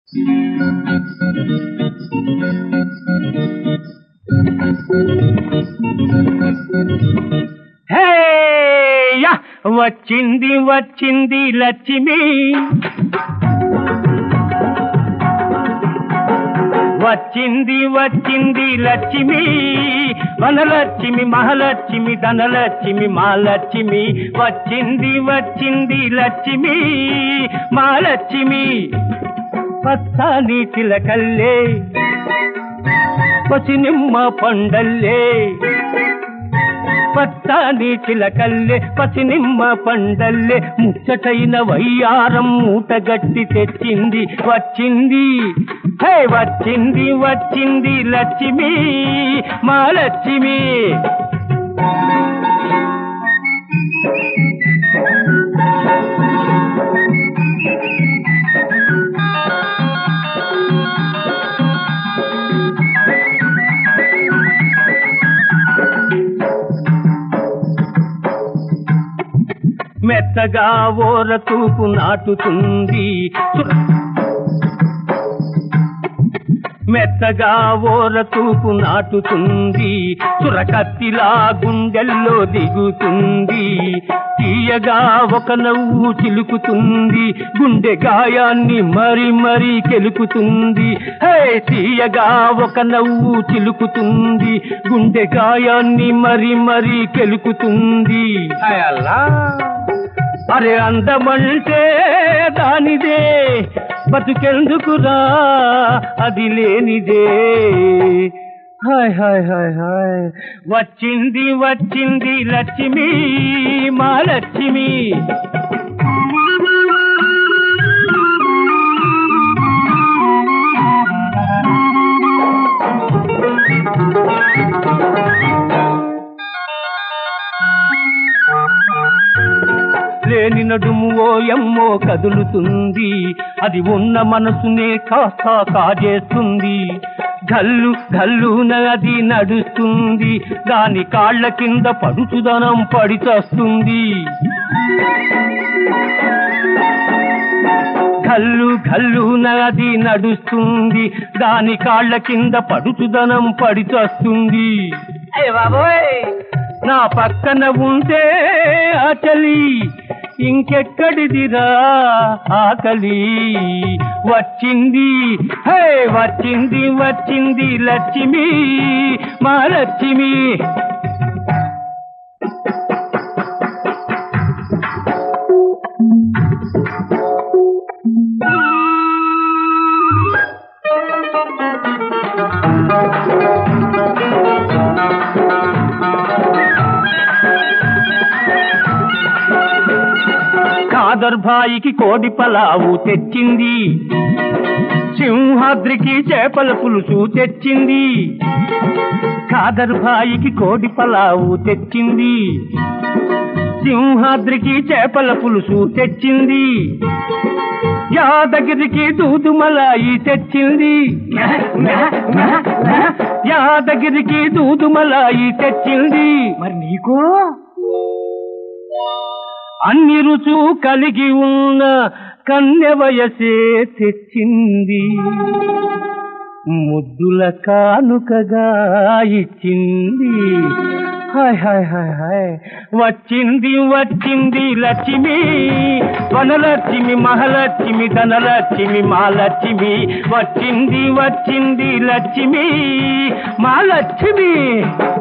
Hey! వచ్చింది వచ్చింది లక్ష్మి వచ్చింది వచ్చింది లక్ష్మి వనలక్ష్మి మహాలక్ష్మి ధనలక్ష్మి మాలక్ష్మి వచ్చింది వచ్చింది లక్ష్మి మాలక్ష్మి పచ్చని చిలకల్లే పసినిమ్మ పండల్లే పచ్చని చిలకల్లే పసినిమ్మ పండల్లే ముచ్చటైన వయ్యారం మూటగట్టి తెచ్చింది వచ్చింది హే వచ్చింది వచ్చింది లక్ష్మి మా లక్ష్మి మెత్తగా ఓర తూపు నాటుతుంది సు- మెత్తగా ఓర తూపు నాటుతుంది చురకత్తిలా గుండెల్లో దిగుతుంది తీయగా ఒక నవ్వు చిలుకుతుంది గుండె గాయాన్ని మరి మరి కెలుకుతుంది హే తీయగా ఒక నవ్వు చిలుకుతుంది గుండె గాయాన్ని మరి మరి కెలుకుతుంది అలా అరే అందమంటే దానిదే బతుకెందుకురా అది లేనిదే హాయ్ హాయ్ హాయ్ హాయ్ వచ్చింది వచ్చింది లక్ష్మి మా లక్ష్మి లేని నడుము ఓయమ్మో కదులుతుంది అది ఉన్న మనసునే కాస్త కాజేస్తుంది గల్లు గల్లున అది నడుస్తుంది దాని కాళ్ళ కింద పడుచుదనం పడిచస్తుంది గల్లు గల్లున అది నడుస్తుంది దాని కాళ్ళ కింద పడుచుదనం పడిచస్తుంది నా పక్కన ఉంటే ఆచలి ఇంకెక్కడిదిరా ఆకలి వచ్చింది హే వచ్చింది వచ్చింది లక్ష్మి మా లక్ష్మి కాదర్భాయికి కోడి పలావు తెచ్చింది సింహాద్రికి చేపల పులుసు తెచ్చింది కాదర్భాయికి కోడి పలావు తెచ్చింది సింహాద్రికి చేపల పులుసు తెచ్చింది యాదగిరికి దూదు మలాయి తెచ్చింది యాదగిరికి దూదు మలాయి తెచ్చింది మరి నీకు అన్ని రుచు కలిగి ఉన్న కన్య వయసే తెచ్చింది ముద్దుల కానుకగా ఇచ్చింది హాయ్ హాయ్ హాయ్ హాయ్ వచ్చింది వచ్చింది లక్ష్మి వనలక్ష్మి మహాలక్ష్మి ధనలక్ష్మి మాలక్ష్మి వచ్చింది వచ్చింది లక్ష్మి మా లక్ష్మి